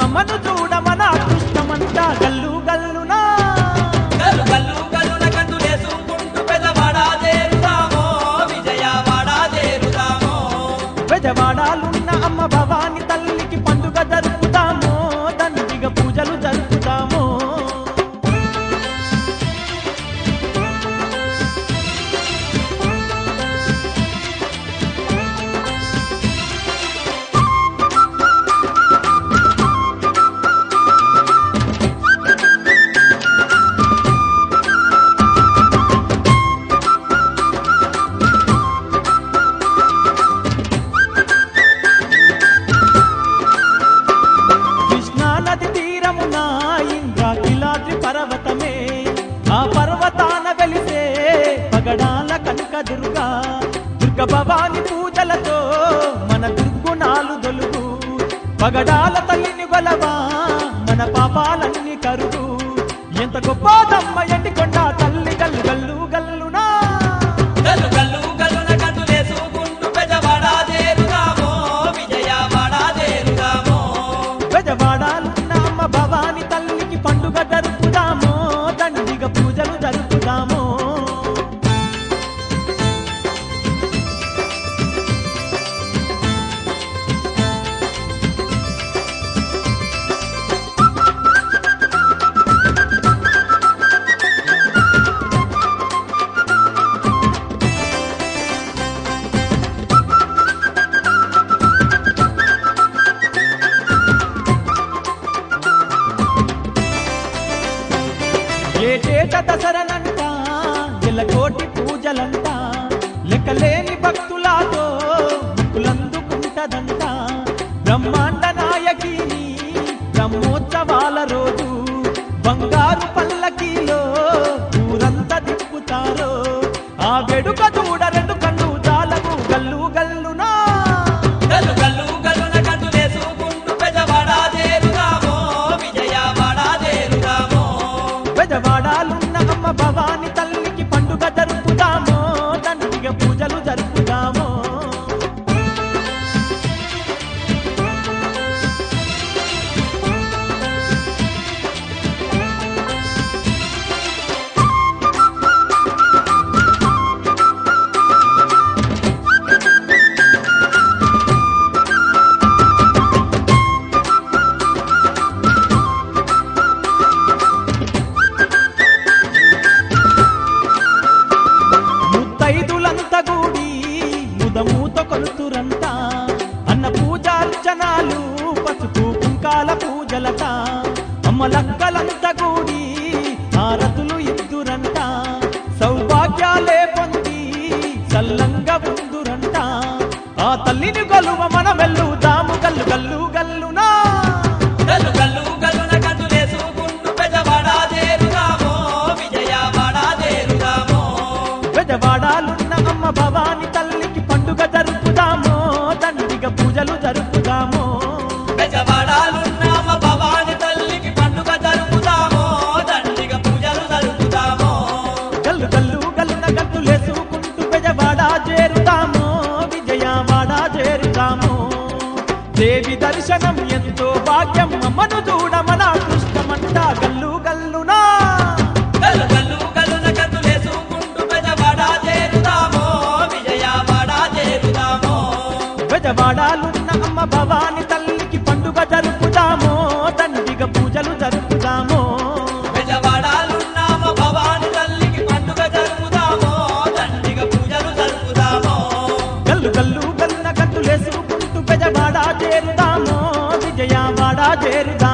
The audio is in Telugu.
అమ్మను చూడమన అదృష్టమంతా గల్లు గల్లునా గల్లు గల్లు గల్లున గంతులేసుకుంటూ పెదవాడా చేరుతామో విజయవాడా చేరుతామో బెజవాడాలున్న అమ్మ భవాని తల్లికి పండుగ జరుపుతాము దండిగా పూజలు జరుపుతాము కృష్ణా నది తీరమున ఇంద్రాకిలాద్రి పర్వతమే ఆ పర్వతాన వెలిసే పగడాల కనక దుర్గా దుర్గ భవాని పూజలతో మన దుర్గుణాలు దొలుగు పగడాల తల్లిని గొలవా మన పాపాలన్నీ కరుగు ఎంత గొప్పదమ్మ ఎండికొండ తల్లి గల్లు గల్లు గల్లునా గల్లు గల్లు గల్లున గంతులేసుకుంటూ పెదవాడా చేరుతామో విజయవాడా చేరుతామో బెజవాడాలున్న అమ్మ భవాని తల్లికి పండుగ జరుపుదాము దండిగా పూజలు జరుపుదాము ఏటేట దసరనంట ఎలకోటి పూజలంట లెక్కలేని భక్తులాతో ముక్కులందుకుంటదంట బ్రహ్మాండ నాయకిని బ్రహ్మోత్సవాల రోజు బంగారు పల్లకీలో ఊరంతా తిప్పుతారో ఆ వేడుక చూడ రెండు కళ్ళు జాలము గల్లు గల్లునా గల్లు గల్లు గల్లున గంతులేసుకుంటూ పెదవాడా చేరుతామో విజయవాడా చేరుతామో బెజవాడాలున్న అమ్మ భవాని తల్లికి పండుగ జరుపుదాము దండిగా పూజలు జరుపుదాము ముత్తైదులంత గూడి ముదమూత కొలుతురంట అన్న పూజార్చనాలు పసుపు కుంకాల పూజలట అమ్మ లక్కలంత గూడి హారతులు ఇద్దురంట సౌభాగ్యాలే పొంది సల్లంగా ఉందురంట ఆ తల్లిని గొలువ మన వెల్లుదాము గల్లు గల్లు గల్లునా గల్లు గల్లు గల్లున గంతులేసుకుంటూ పెదవాడా చేరుతామో విజయవాడా చేరుతామో బెజవాడాలున్న అమ్మ భవాని తల్లికి పండుగ జరుపుదాము దండిగా పూజలు జరుపుదాము బెజవాడాలున్నామ భవాని తల్లికి పండుగ జరుపుతామో దండిగా పూజలు జరుపుతామో గల్లు గల్లు గల్లున గంతులేసుకుంటూ బెజవాడ చేరుతాము విజయవాడ చేరుతాము దేవి దర్శనం ఎంతో భాగ్యం అమ్మను చూడమన అదృష్టమంట గల్లు గల్లునా గల్లు గల్లు గల్లున గంతులేసుకుంటూ బెజవాడా చేరుతామో విజయవాడా చేరుతామో బెజవాడాలున్న అమ్మ భవాని తల్లికి పండుగ జరుపుదాము దండిగా పూజలు జరుపుదాము బెజవాడాలున్నామ భవాని తల్లికి పండుగ జరుపుతామో దండిగా పూజలు జరుపుతామో గల్లు గల్లు గల్లున గంతులేసుకుంటూ బెజవాడ చేరుదాము విజయవాడ చేరుదాము